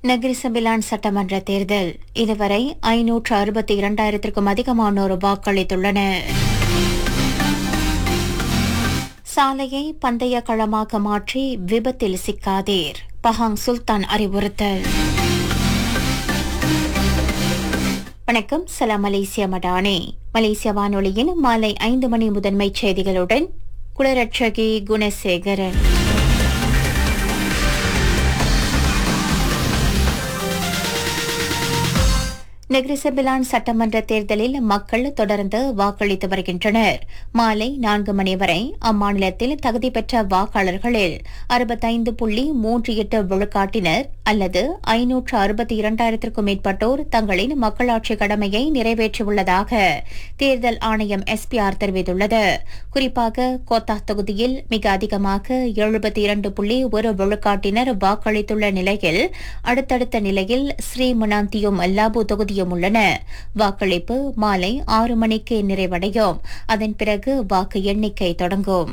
நெகிரிசபிலான் சட்டமன்ற தேர்தல் இதுவரை ஐநூற்று அறுபத்தி இரண்டாயிரத்திற்கும் அதிகமானோர் வாக்களித்துள்ளனர் சாலையை பந்தய களமாக மாற்றி விபத்தில் சிக்காதீர் பஹாங் சுல்தான் அறிவுறுத்தல் வணக்கம் சலாம் மலேசியா மடானே மலேசிய வானொலியின் மாலை ஐந்து மணி முதன்மை செய்திகளுடன் குலரட்சகி குணசேகரன் நெக்ரிசபிலான் சட்டமன்ற தேர்தலில் மக்கள் தொடர்ந்து வாக்களித்து வருகின்றனர் மாலை நான்கு மணி வரை அம்மாநிலத்தில் தகுதி பெற்ற வாக்காளர்களில் அறுபத்தைந்து புள்ளி மூன்று எட்டு விழுக்காட்டினர் அல்லது ஐநூற்று அறுபத்தி இரண்டாயிரத்திற்கும் மேற்பட்டோர் தங்களின் மக்களாட்சி கடமையை நிறைவேற்றியுள்ளதாக தேர்தல் ஆணையம் எஸ்பிஆர் தெரிவித்துள்ளது குறிப்பாக கோத்தா தொகுதியில் மிக அதிகமாக எழுபத்தி இரண்டு புள்ளி ஒரு விழுக்காட்டினர் வாக்களித்துள்ள நிலையில் அடுத்தடுத்த நிலையில் ஸ்ரீமனாந்தியும் லாபு தொகுதியும் உள்ளன வாக்களிப்பு மாலை ஆறு மணிக்கு நிறைவடையும் அதன் பிறகு வாக்கு எண்ணிக்கை தொடங்கும்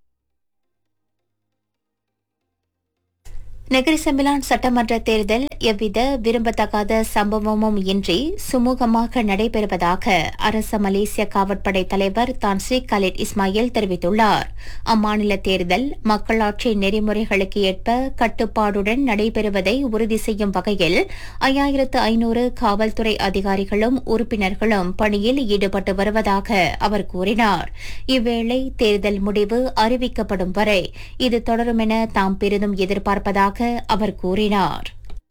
நெகிரிசம்பிலான் சட்டமன்ற தேர்தல் எவ்வித விரும்பத்தகாத சம்பவமும் இன்றி சுமூகமாக நடைபெறுவதாக அரச மலேசிய காவற்படை தலைவர் தான் ஸ்ரீ கலிட் இஸ்மாயில் தெரிவித்துள்ளார் அம்மாநில தேர்தல் மக்களாட்சி நெறிமுறைகளுக்கு ஏற்ப கட்டுப்பாடுடன் நடைபெறுவதை உறுதி செய்யும் வகையில் ஐயாயிரத்து ஐநூறு காவல்துறை அதிகாரிகளும் உறுப்பினர்களும் பணியில் ஈடுபட்டு வருவதாக அவர் கூறினார் இவ்வேளை தேர்தல் முடிவு அறிவிக்கப்படும் வரை இது தொடரும் என தாம் பெரிதும் எதிர்பார்ப்பதாக அவர் கூறினார்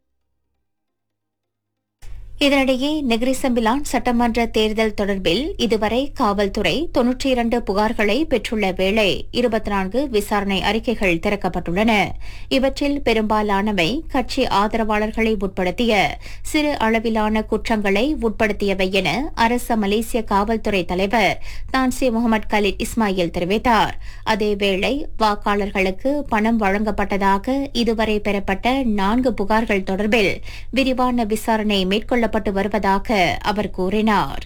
இதனிடையே நெகிரிசம்பிலான் சட்டமன்ற தேர்தல் தொடர்பில் இதுவரை காவல்துறை தொன்னூற்றி இரண்டு புகார்களை பெற்றுள்ள வேளை இருபத்தி நான்கு விசாரணை அறிக்கைகள் திறக்கப்பட்டுள்ளன இவற்றில் பெரும்பாலானவை கட்சி ஆதரவாளர்களை உட்படுத்திய சிறு அளவிலான குற்றங்களை உட்படுத்தியவை என அரச மலேசிய காவல்துறை தலைவர் தான்சி முகமது கலீத் இஸ்மாயில் தெரிவித்தார் அதேவேளை வாக்காளர்களுக்கு பணம் வழங்கப்பட்டதாக இதுவரை பெறப்பட்ட நான்கு புகார்கள் தொடர்பில் விரிவான விசாரணை மேற்கொள்ள மேற்கொள்ளப்பட்டு வருவதாக அவர் கூறினார்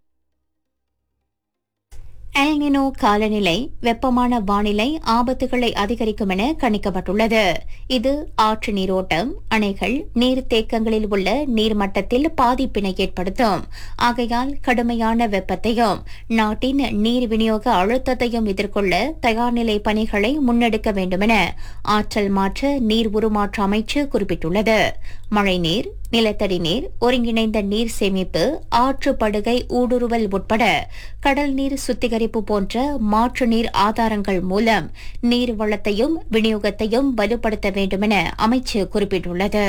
எல்னினோ காலநிலை வெப்பமான வானிலை ஆபத்துகளை அதிகரிக்கும் என கணிக்கப்பட்டுள்ளது இது ஆற்று நீரோட்டம் அணைகள் நீர்த்தேக்கங்களில் உள்ள நீர்மட்டத்தில் பாதிப்பினை ஏற்படுத்தும் ஆகையால் கடுமையான வெப்பத்தையும் நாட்டின் நீர் விநியோக அழுத்தத்தையும் எதிர்கொள்ள தயார்நிலை பணிகளை முன்னெடுக்க வேண்டுமென ஆற்றல் மாற்ற நீர் உருமாற்ற அமைச்சு குறிப்பிட்டுள்ளது மழைநீர் நிலத்தடி நீர் ஒருங்கிணைந்த நீர் சேமிப்பு ஆற்று படுகை ஊடுருவல் உட்பட கடல் நீர் சுத்திகரிப்பு போன்ற மாற்று நீர் ஆதாரங்கள் மூலம் நீர் வளத்தையும் விநியோகத்தையும் வலுப்படுத்த வேண்டுமென அமைச்சு குறிப்பிட்டுள்ளது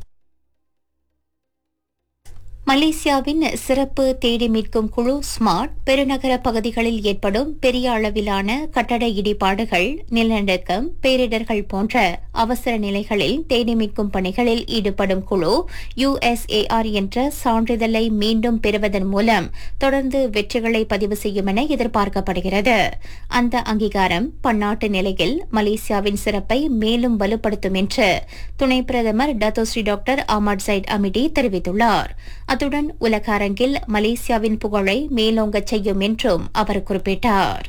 மலேசியாவின் சிறப்பு தேடி மீட்கும் குழு ஸ்மார்ட் பெருநகர பகுதிகளில் ஏற்படும் பெரிய அளவிலான கட்டட இடிபாடுகள் நிலநடுக்கம் பேரிடர்கள் போன்ற அவசர நிலைகளில் தேடி மீட்கும் பணிகளில் ஈடுபடும் குழு யுஎஸ்ஏஆர் என்ற சான்றிதழை மீண்டும் பெறுவதன் மூலம் தொடர்ந்து வெற்றிகளை பதிவு செய்யும் என எதிர்பார்க்கப்படுகிறது அந்த அங்கீகாரம் பன்னாட்டு நிலையில் மலேசியாவின் சிறப்பை மேலும் வலுப்படுத்தும் என்று துணை பிரதமர் Datuk Seri doctor Ahmad Zahid Hamidi தெரிவித்துள்ளார் அத்துடன் உலக அரங்கில் மலேசியாவின் புகழை மேலோங்கச் செய்யும் என்றும் அவர் குறிப்பிட்டார்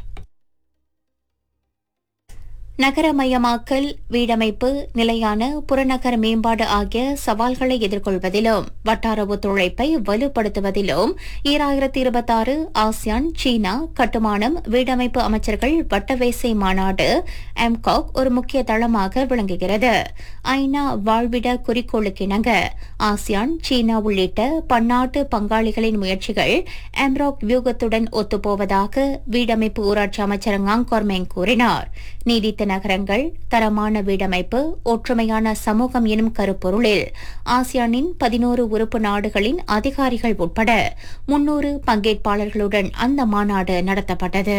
நகரமயமாக்கல் வீடமைப்பு நிலையான புறநகர் மேம்பாடு ஆகிய சவால்களை எதிர்கொள்வதிலும் வட்டார ஒத்துழைப்பை வலுப்படுத்துவதிலும் ஈராயிரத்தி இருபத்தாறு ஆசியான் சீனா கட்டுமானம் வீடமைப்பு அமைச்சர்கள் வட்டவேசை மாநாடு எம்காக் ஒரு முக்கிய தளமாக விளங்குகிறது ஐநா வாழ்விட குறிக்கோளுக்கிணங்க ஆசியான் சீனா உள்ளிட்ட பன்னாட்டு பங்காளிகளின் முயற்சிகள் எம்ராக் வியூகத்துடன் ஒத்துப்போவதாக வீடமைப்பு ஊராட்சி அமைச்சர் ngaங் கொர்மேங் கூறினார் நீடித்த நகரங்கள் தரமான வீடமைப்பு ஒற்றுமையான சமூகம் எனும் கருப்பொருளில் ஆசியானின் பதினோரு உறுப்பு நாடுகளின் அதிகாரிகள் உட்பட முன்னூறு பங்கேற்பாளர்களுடன் அந்த மாநாடு நடத்தப்பட்டது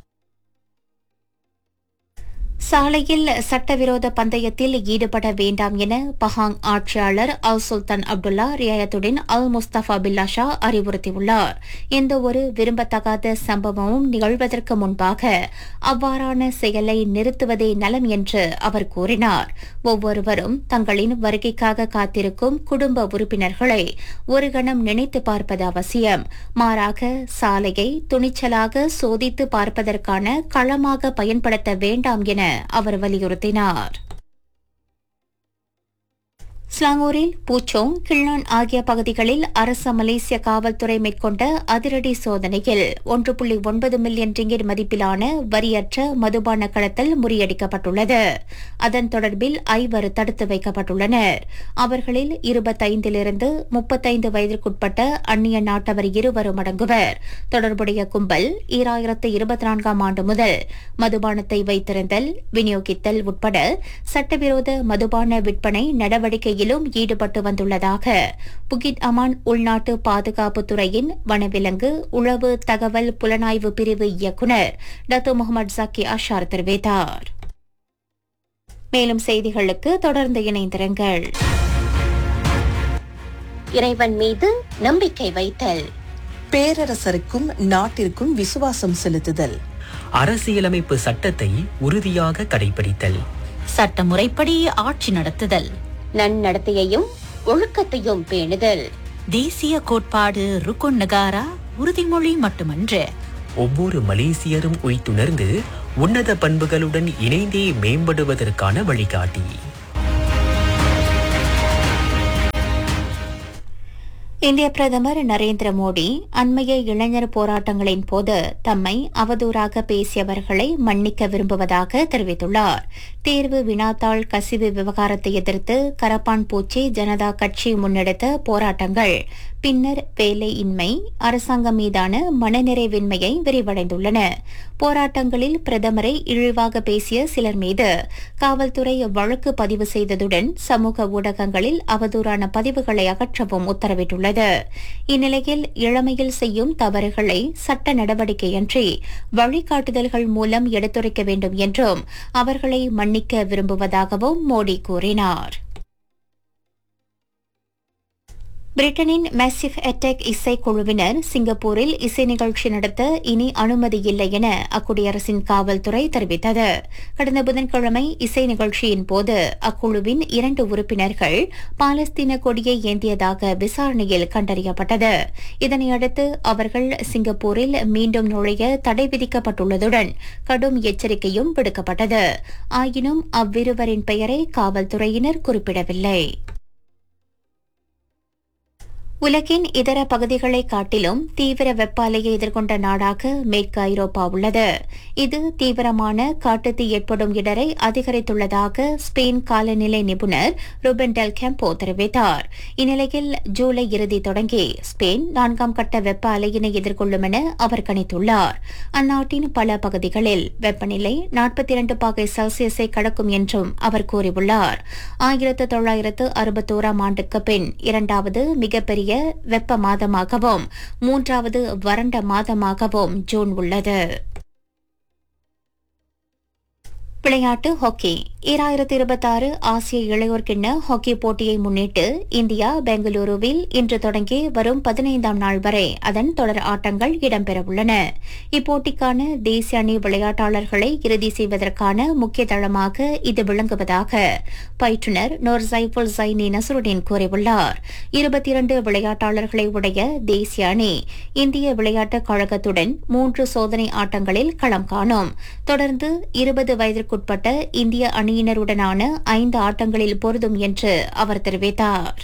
சாலையில் சட்டவிரோத பந்தயத்தில் ஈடுபட வேண்டாம் என பஹாங் ஆட்சியாளர் அல் சுல்தான் அப்துல்லா ரியாயத்துடன் அல் முஸ்தபா பில்லா ஷா அறிவுறுத்தியுள்ளார் எந்த ஒரு விரும்பத்தகாத சம்பவமும் நிகழ்வதற்கு முன்பாக அவ்வாறான செயலை நிறுத்துவதே நலம் என்று அவர் கூறினார் ஒவ்வொருவரும் தங்களின் வருகைக்காக காத்திருக்கும் குடும்ப உறுப்பினர்களை ஒரு கணம் நினைத்து பார்ப்பது அவசியம் மாறாக சாலையை துணிச்சலாக சோதித்து பார்ப்பதற்கான களமாக பயன்படுத்த வேண்டாம் என அவர் வலியுறுத்தினார் ஸ்லாங்கூரில் பூச்சோங் கிள்ளான் ஆகிய பகுதிகளில் அரச மலேசிய காவல்துறை மேற்கொண்ட அதிரடி சோதனையில் ஒன்று புள்ளி ஒன்பது மில்லியன் ரிங்கிட் மதிப்பிலான வரியற்ற மதுபான கடத்தல் முறியடிக்கப்பட்டுள்ளது அதன் தொடர்பில் ஐவர் தடுத்து வைக்கப்பட்டுள்ளனர் அவர்களில் இருபத்தைந்திலிருந்து முப்பத்தைந்து வயதிற்குட்பட்ட அந்நிய நாட்டவர் இருவரும் அடங்குவர் தொடர்புடைய கும்பல் ஈராயிரத்து இருபத்தி நான்காம் ஆண்டு முதல் மதுபானத்தை வைத்திருந்தல் விநியோகித்தல் உட்பட சட்டவிரோத மதுபான விற்பனை நடவடிக்கையிலும் ஈடுபட்டு வந்துள்ளதாக புகிட் அமான் உள்நாட்டு பாதுகாப்பு துறையின் வனவிலங்கு உளவு தகவல் புலனாய்வு பிரிவு இயக்குநர் டத்து முகமது ஜக்கி அஷார் தெரிவித்தார் மேலும் செய்திகளுக்கு தொடர்ந்து இணைந்திருங்கள் இறைவன் மீது நம்பிக்கை வைத்தல் பேரரசருக்கும் நாட்டிற்கும் விசுவாசம் செலுத்துதல் அரசியலமைப்பு சட்டத்தை உறுதியாக கடைபிடித்தல் சட்டமுறைப்படி ஆட்சி நடத்துதல் நன்னடத்தையையும் ஒழுக்கத்தையும் பேணுதல் தேசிய கோட்பாடு ருக்குன் நகாரா உறுதிமொழி மட்டுமன்று ஒவ்வொரு மலேசியரும் உய்த்துணர்ந்து உன்னத பண்புகளுடன் இணைந்தே மேம்படுவதற்கான வழிகாட்டி இந்திய பிரதமர் நரேந்திர மோடி அண்மைய இளைஞர் போராட்டங்களின் போது தம்மை அவதூறாக பேசியவர்களை மன்னிக்க விரும்புவதாக தெரிவித்துள்ளார் தேர்வு வினாத்தாள் கசிவு விவகாரத்தை எதிர்த்து கரப்பான் பூச்சி ஜனதா கட்சி முன்னெடுத்த போராட்டங்கள் பின்னர் வேலையின்மை அரசாங்கம் மீதான மனநிறைவின்மையை விரிவடைந்துள்ளன போராட்டங்களில் பிரதமரை இழிவாக பேசிய சிலர் மீது காவல்துறை வழக்கு பதிவு செய்ததுடன் சமூக ஊடகங்களில் அவதூறான பதிவுகளை அகற்றவும் உத்தரவிட்டுள்ளது இந்நிலையில் இளமையில் செய்யும் தவறுகளை சட்ட நடவடிக்கையன்றி வழிகாட்டுதல்கள் மூலம் எடுத்துரைக்க வேண்டும் என்றும் அவர்களை மன்னிக்க விரும்புவதாகவும் மோடி கூறினார் பிரிட்டனின் மேசிவ் அட்டாக் இசைக்குழுவினர் சிங்கப்பூரில் இசை நிகழ்ச்சி நடத்த இனி அனுமதி இல்லை என அக்குடியரசின் காவல்துறை தெரிவித்தது கடந்த புதன்கிழமை இசை நிகழ்ச்சியின் போது அக்குழுவின் இரண்டு உறுப்பினர்கள் பாலஸ்தீன கொடியை ஏந்தியதாக விசாரணையில் கண்டறியப்பட்டது இதனையடுத்து அவர்கள் சிங்கப்பூரில் மீண்டும் நுழைய தடை விதிக்கப்பட்டுள்ளதுடன் கடும் எச்சரிக்கையும் விடுக்கப்பட்டது ஆயினும் அவ்விருவரின் பெயரை காவல்துறையினர் குறிப்பிடவில்லை உலகின் இதர பகுதிகளை காட்டிலும் தீவிர வெப்ப அலையை எதிர்கொண்ட நாடாக மேற்கு ஐரோப்பா உள்ளது இது தீவிரமான காட்டுத்தீ ஏற்படும் இடரை அதிகரித்துள்ளதாக ஸ்பெயின் காலநிலை நிபுணர் ருபன் டெல் கேம்போ தெரிவித்தார் இந்நிலையில் ஜூலை இறுதி தொடங்கி ஸ்பெயின் நான்காம் கட்ட வெப்ப அலையினை எதிர்கொள்ளும் என அவர் கணித்துள்ளார் அந்நாட்டின் பல பகுதிகளில் வெப்பநிலை நாற்பத்தி இரண்டு பாகை செல்சியஸை கடக்கும் என்றும் அவர் கூறியுள்ளார் ஆயிரத்து தொள்ளாயிரத்து அறுபத்தோராம் ஆண்டுக்கு பின் இரண்டாவது மிகப்பெரிய வெப்ப மாதமாகவும் மூன்றாவது வறண்ட மாதமாகவும் ஜூன் உள்ளது விளையாட்டு ஹாக்கி ஈராயிரத்தி இருபத்தாறு ஆசிய இளையோர் கிண்ண ஹாக்கி போட்டியை முன்னிட்டு இந்தியா பெங்களூருவில் இன்று தொடங்கி வரும் பதினைந்தாம் நாள் வரை அதன் தொடர் ஆட்டங்கள் இடம்பெறவுள்ளன இப்போட்டிக்கான தேசிய அணி விளையாட்டாளர்களை இறுதி செய்வதற்கான முக்கிய தளமாக இது விளங்குவதாக பயிற்றுநர் நோர் சைஃபுல் சைனி நசருடீன் கூறியுள்ளார் இருபத்தி இரண்டு விளையாட்டாளர்களை உடைய தேசிய அணி இந்திய விளையாட்டுக் கழகத்துடன் மூன்று சோதனை ஆட்டங்களில் களம் காணும் தொடர்ந்து இருபது வயதிற்குட்பட்ட இந்திய அணியினருடனான ஐந்து ஆட்டங்களில் பொருதும் என்று அவர் தெரிவித்தார்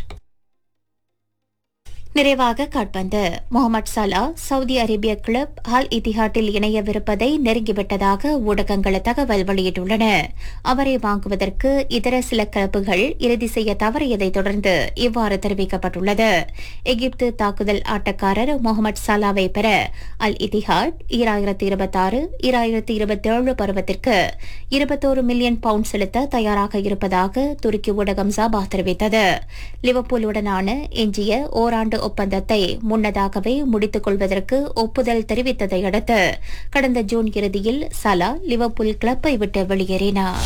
நிறைவாக காட்பந்து முகமது சலா சவுதி அரேபிய கிளப் ஹால் இத்திஹாட்டில் இணையவிருப்பதை நெருங்கிவிட்டதாக ஊடகங்கள் தகவல் வெளியிட்டுள்ளன அவரை வாங்குவதற்கு இதர சில கிளப்புகள் இறுதி செய்ய தவறியதை தொடர்ந்து இவ்வாறு தெரிவிக்கப்பட்டுள்ளது எகிப்து தாக்குதல் ஆட்டக்காரர் முகமது சலாவை பெற அல் இத்திஹாட் ஈராயிரத்தி இருபத்தாறு ஈராயிரத்தி இருபத்தேழு பருவத்திற்கு இருபத்தோரு மில்லியன் பவுண்ட் செலுத்த தயாராக இருப்பதாக துருக்கி ஊடகம் சாபா தெரிவித்தது லிவர்பூலுடனான எஞ்சிய ஓராண்டு ஒப்பந்தத்தை முன்னதாகவே முடித்துக் கொள்வதற்கு ஒப்புதல் தெரிவித்ததை அடுத்து கடந்த ஜூன் இறுதியில் சலா லிவர்பூல் கிளப்பை விட்டு வெளியேறினார்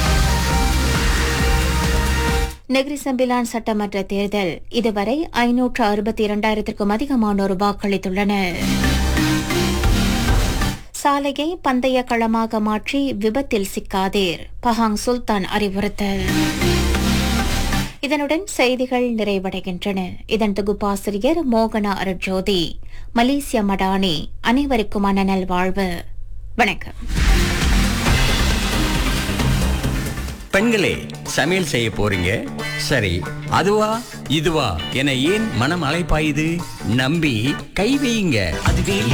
நெகிரி சம்பிலான் சட்டமன்ற தேர்தல் இதுவரை ஐநூற்று அறுபத்தி இரண்டாயிரத்திற்கும் அதிகமானோர் வாக்களித்துள்ளனர் சாலையை பந்தய களமாக மாற்றி விபத்தில் சிக்காதீர் பஹாங் சுல்தான் அறிவுறுத்தல் இதனுடன் செய்திகள் நிறைவடைகின்றன இதன் தொகுப்பாசிரியர் மோகனா அருட்ஜோதி மலேசிய மடானி அனைவருக்குமான நல்வாழ்வு வணக்கம் பெண்களே சமையல் செய்ய போறீங்க சரி அதுவா இதுவா என ஏன் மனம் அலைப்பாயுது நம்பி கை வையுங்க அதுவே